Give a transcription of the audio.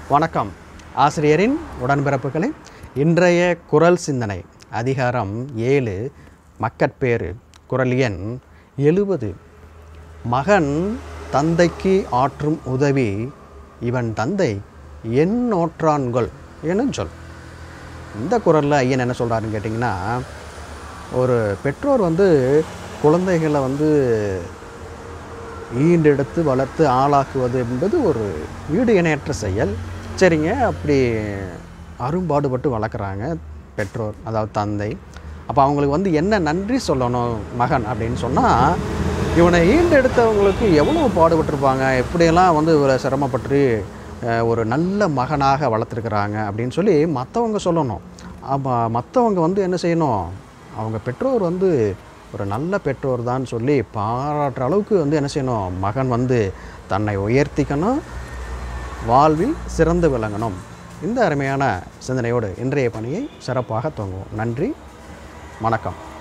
வணக்கம் ஆசிரியரின் உடன்பிறப்புகளே இன்றைய குரல் சிந்தனை அதிகாரம் ஏழு மக்கட்பேறு குரல் எண் எழுபது மகன் தந்தைக்கு ஆற்றும் உதவி இவன் தந்தை என் நோற்றான்கொள் எனும் சொல் இந்த குரலில் ஐயன் என்ன சொல்கிறாருன்னு கேட்டிங்கன்னா ஒரு பெற்றோர் வந்து குழந்தைகளை வந்து ஈண்டெடுத்து வளர்த்து ஆளாக்குவது என்பது ஒரு வீடு இணையற்ற செயல் சரிங்க அப்படி அரும்பாடுபட்டு வளர்க்குறாங்க பெற்றோர் அதாவது தந்தை அப்போ அவங்களுக்கு வந்து என்ன நன்றி சொல்லணும் மகன் அப்படின்னு சொன்னால் இவனை ஈண்டெடுத்தவங்களுக்கு எவ்வளோ பாடுபட்டிருப்பாங்க எப்படியெல்லாம் வந்து இவரை சிரமப்பட்டு அஹ், ஒரு நல்ல மகனாக வளர்த்துருக்குறாங்க அப்படின்னு சொல்லி மற்றவங்க சொல்லணும் அப்போ மற்றவங்க வந்து என்ன செய்யணும் அவங்க பெற்றோர் வந்து ஒரு நல்ல பெற்றோர் தான் சொல்லி பாராட்டுற அளவுக்கு வந்து என்ன செய்யணும் மகன் வந்து தன்னை உயர்த்திக்கணும் வாழ்வில் சிறந்து விளங்கணும் இந்த அருமையான சிந்தனையோடு இன்றைய பணியை சிறப்பாக துவங்குவோம் நன்றி வணக்கம்